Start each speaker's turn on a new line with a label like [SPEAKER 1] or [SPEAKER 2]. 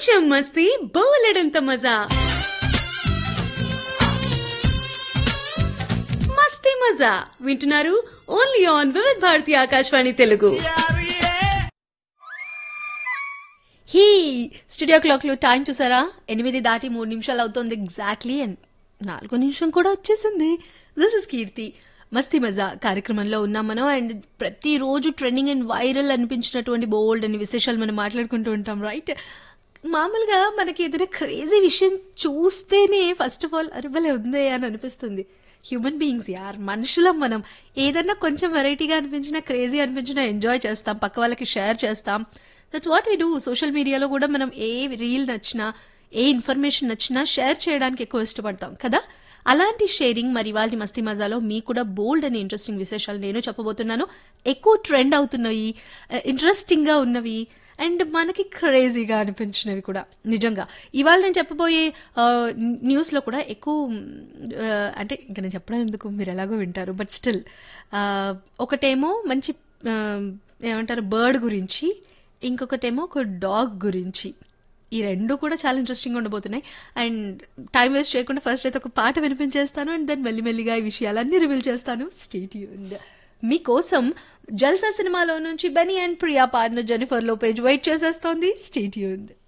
[SPEAKER 1] కొంచెం మస్తీ బోలెడంత మజా మస్తీ మజా వింటున్నారు ఓన్లీ ఆన్ వివిధ్ భారతి ఆకాశవాణి తెలుగు
[SPEAKER 2] హీ స్టూడియో క్లాక్లో టైం చూసారా ఎనిమిది దాటి మూడు నిమిషాలు అవుతుంది ఎగ్జాక్ట్లీ అండ్ నాలుగో నిమిషం కూడా వచ్చేసింది దిస్ ఇస్ కీర్తి మస్తీ మజా కార్యక్రమంలో ఉన్నాం మనం అండ్ ప్రతిరోజు ట్రెండింగ్ అండ్ వైరల్ అనిపించినటువంటి బోల్డ్ అని విశేషాలు మనం మాట్లాడుకుంటూ ఉంటాం రైట్ మామూలుగా మనకి ఏదైనా క్రేజీ విషయం చూస్తేనే ఫస్ట్ ఆఫ్ ఆల్ అరబలే ఉందే అని అనిపిస్తుంది హ్యూమన్ బీయింగ్స్ యార్ మనుషులం మనం ఏదన్నా కొంచెం వెరైటీగా అనిపించినా క్రేజీ అనిపించినా ఎంజాయ్ చేస్తాం పక్క వాళ్ళకి షేర్ చేస్తాం that's what we do social మీడియాలో కూడా మనం ఏ రీల్ నచ్చినా ఏ ఇన్ఫర్మేషన్ నచ్చినా షేర్ చేయడానికి ఎక్కువ ఇష్టపడతాం కదా అలాంటి షేరింగ్ మరి ఇవాళ మస్తీ మజాలో మీకు కూడా బోల్డ్ అని ఇంట్రెస్టింగ్ విశేషాలు నేను చెప్పబోతున్నాను ఎక్కువ ట్రెండ్ అవుతున్నవి ఇంట్రెస్టింగ్ గా ఉన్నవి అండ్ మనకి క్రేజీగా అనిపించినవి కూడా నిజంగా ఇవాళ నేను చెప్పబోయే న్యూస్లో కూడా ఎక్కువ ఆ, అంటే ఇంకా నేను చెప్పడం ఎందుకు మీరు ఎలాగో వింటారు బట్ స్టిల్ ఒకటేమో మంచి ఆ, ఏమంటారు బర్డ్ గురించి ఇంకొకటేమో ఒక డాగ్ గురించి ఈ రెండు కూడా చాలా ఇంట్రెస్టింగ్ ఉండబోతున్నాయి అండ్ టైం వేస్ట్ చేయకుండా ఫస్ట్ అయితే ఒక పాట వినిపించేస్తాను అండ్ దెన్ మెల్లిమెల్లిగా ఈ విషయాలన్నీ రివీల్ చేస్తాను స్టేట్ మీకోసం జల్సా సినిమాలో నుంచి బెనీ అండ్ ప్రియా పాడిన జెనిఫర్ లోపేజ్ వెయిట్ చేసేస్తోంది స్టేట్